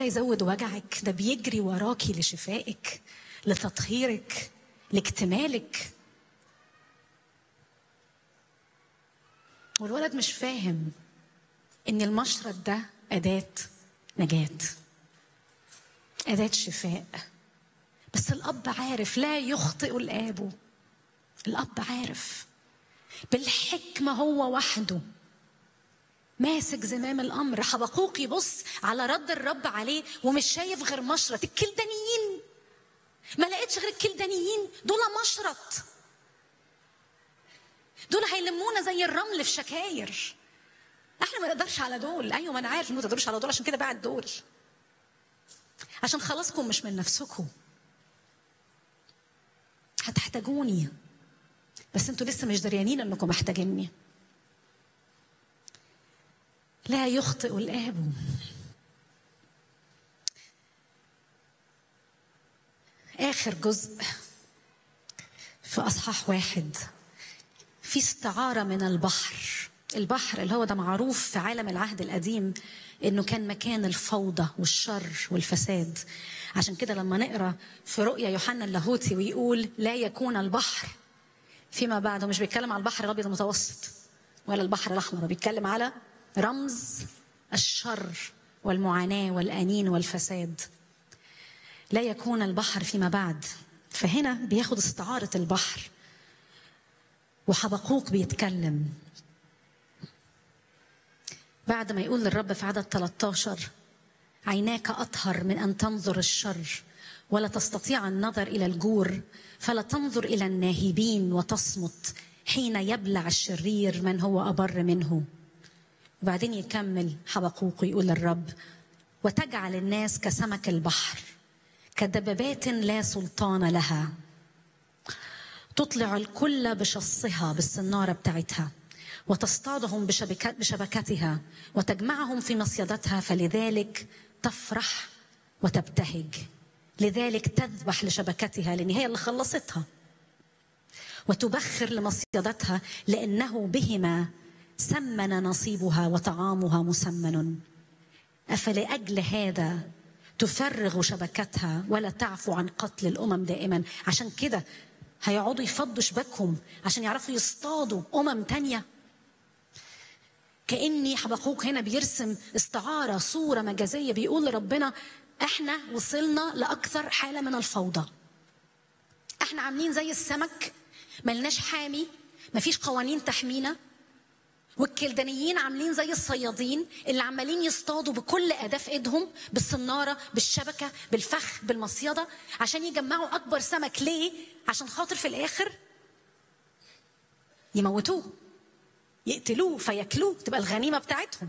يزود وجعك ده بيجري وراكي لشفائك لتطهيرك لاكتمالك والولد مش فاهم ان المشرط ده اداه نجاه اداه شفاء بس الاب عارف لا يخطئ الاب الاب عارف بالحكمه هو وحده ماسك زمام الامر حبقوق يبص على رد الرب عليه ومش شايف غير مشرط الكلدانيين ما لقيتش غير الكلدانيين دول مشرط دول هيلمونا زي الرمل في شكاير احنا ما نقدرش على دول ايوه ما انا عارف ان ما تقدروش على دول عشان كده بعت دول عشان خلاصكم مش من نفسكم هتحتاجوني بس انتوا لسه مش دريانين انكم محتاجيني لا يخطئ الاب اخر جزء في اصحاح واحد في استعاره من البحر البحر اللي هو ده معروف في عالم العهد القديم انه كان مكان الفوضى والشر والفساد عشان كده لما نقرا في رؤيا يوحنا اللاهوتي ويقول لا يكون البحر فيما بعد مش بيتكلم على البحر الابيض المتوسط ولا البحر الاحمر بيتكلم على رمز الشر والمعاناه والانين والفساد لا يكون البحر فيما بعد فهنا بياخد استعاره البحر وحبقوق بيتكلم بعد ما يقول للرب في عدد 13 عيناك أطهر من أن تنظر الشر ولا تستطيع النظر إلى الجور فلا تنظر إلى الناهبين وتصمت حين يبلع الشرير من هو أبر منه وبعدين يكمل حبقوق ويقول للرب وتجعل الناس كسمك البحر كدبابات لا سلطان لها تطلع الكل بشصها بالسنارة بتاعتها وتصطادهم بشبكات بشبكتها وتجمعهم في مصيدتها فلذلك تفرح وتبتهج لذلك تذبح لشبكتها لان هي اللي خلصتها وتبخر لمصيدتها لانه بهما سمن نصيبها وطعامها مسمن افلاجل هذا تفرغ شبكتها ولا تعفو عن قتل الامم دائما عشان كده هيقعدوا يفضوا شباكهم عشان يعرفوا يصطادوا امم تانيه كاني حبقوق هنا بيرسم استعاره صوره مجازيه بيقول لربنا احنا وصلنا لاكثر حاله من الفوضى احنا عاملين زي السمك ملناش حامي مفيش قوانين تحمينا والكلدانيين عاملين زي الصيادين اللي عمالين يصطادوا بكل اداه في ايدهم بالصناره بالشبكه بالفخ بالمصيده عشان يجمعوا اكبر سمك ليه عشان خاطر في الاخر يموتوه يقتلوه فياكلوه تبقى الغنيمه بتاعتهم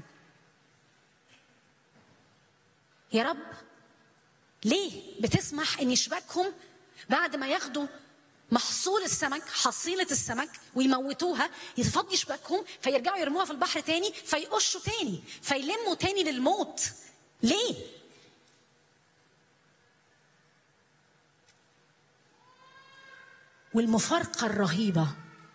يا رب ليه بتسمح ان شباكهم بعد ما ياخدوا محصول السمك حصيلة السمك ويموتوها يفضي شباكهم فيرجعوا يرموها في البحر تاني فيقشوا تاني فيلموا تاني للموت ليه؟ والمفارقة الرهيبة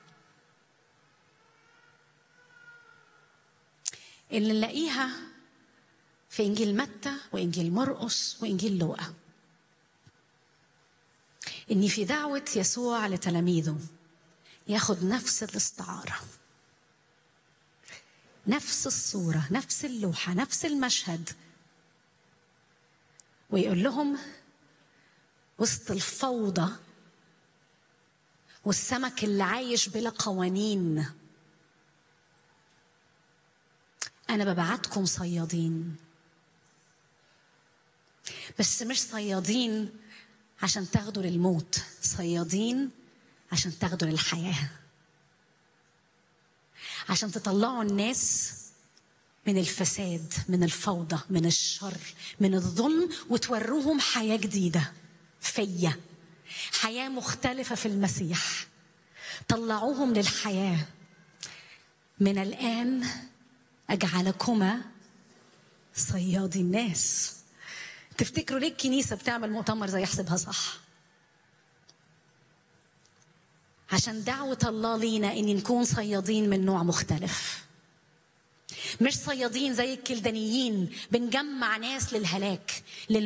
اللي نلاقيها في إنجيل متى وإنجيل مرقس وإنجيل لوقا إن في دعوة يسوع لتلاميذه ياخد نفس الاستعارة نفس الصورة نفس اللوحة نفس المشهد ويقول لهم وسط الفوضى والسمك اللي عايش بلا قوانين أنا ببعتكم صيادين بس مش صيادين عشان تاخدوا للموت صيادين عشان تاخدوا للحياة عشان تطلعوا الناس من الفساد من الفوضى من الشر من الظلم وتوروهم حياة جديدة فيا حياة مختلفة في المسيح طلعوهم للحياة من الآن أجعلكما صيادي الناس تفتكروا ليه الكنيسة بتعمل مؤتمر زي احسبها صح عشان دعوة الله لينا إن نكون صيادين من نوع مختلف مش صيادين زي الكلدانيين بنجمع ناس للهلاك